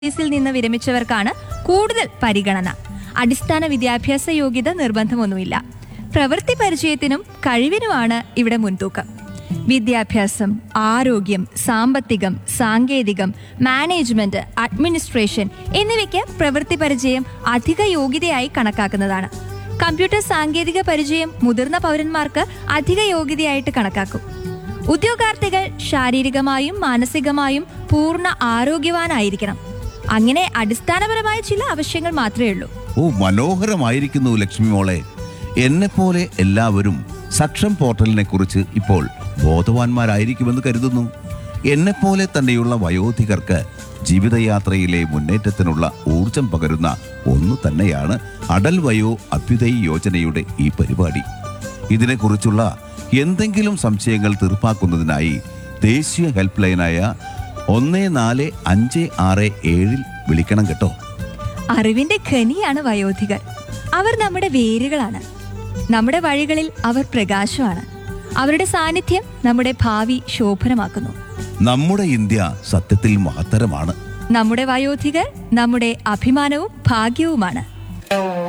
സർവീസിൽ നിന്ന് വിരമിച്ചവർക്കാണ് കൂടുതൽ പരിഗണന അടിസ്ഥാന വിദ്യാഭ്യാസ യോഗ്യത നിർബന്ധമൊന്നുമില്ല പ്രവൃത്തി പരിചയത്തിനും കഴിവിനുമാണ് ഇവിടെ മുൻതൂക്കം വിദ്യാഭ്യാസം ആരോഗ്യം സാമ്പത്തികം സാങ്കേതികം മാനേജ്മെന്റ് അഡ്മിനിസ്ട്രേഷൻ എന്നിവയ്ക്ക് പ്രവൃത്തി പരിചയം അധിക യോഗ്യതയായി കണക്കാക്കുന്നതാണ് കമ്പ്യൂട്ടർ സാങ്കേതിക പരിചയം മുതിർന്ന പൗരന്മാർക്ക് അധിക യോഗ്യതയായിട്ട് കണക്കാക്കും ഉദ്യോഗാർത്ഥികൾ ശാരീരികമായും മാനസികമായും പൂർണ്ണ ആരോഗ്യവാനായിരിക്കണം അങ്ങനെ അടിസ്ഥാനപരമായ ചില ആവശ്യങ്ങൾ മാത്രമേ ഉള്ളൂ ഓ മനോഹരമായിരിക്കുന്നു ലക്ഷ്മി മോളെ എന്നെപ്പോലെ എല്ലാവരും സക്ഷം പോർട്ടലിനെ കുറിച്ച് ഇപ്പോൾ ബോധവാന്മാരായിരിക്കുമെന്ന് കരുതുന്നു എന്നെപ്പോലെ തന്നെയുള്ള വയോധികർക്ക് ജീവിതയാത്രയിലെ മുന്നേറ്റത്തിനുള്ള ഊർജം പകരുന്ന ഒന്നു തന്നെയാണ് അടൽ വയോ അഭ്യുദയ യോജനയുടെ ഈ പരിപാടി ഇതിനെക്കുറിച്ചുള്ള എന്തെങ്കിലും സംശയങ്ങൾ തീർപ്പാക്കുന്നതിനായി ദേശീയ ഹെൽപ്പ് ലൈനായ ഒന്ന് നാല് അഞ്ച് ആറ് ഏഴിൽ വിളിക്കണം കേട്ടോ അറിവിന്റെ ഖനിയാണ് വയോധികർ അവർ നമ്മുടെ വേരുകളാണ് നമ്മുടെ വഴികളിൽ അവർ പ്രകാശമാണ് അവരുടെ സാന്നിധ്യം നമ്മുടെ ഭാവി ശോഭനമാക്കുന്നു നമ്മുടെ ഇന്ത്യ സത്യത്തിൽ മഹത്തരമാണ് നമ്മുടെ വയോധികർ നമ്മുടെ അഭിമാനവും ഭാഗ്യവുമാണ്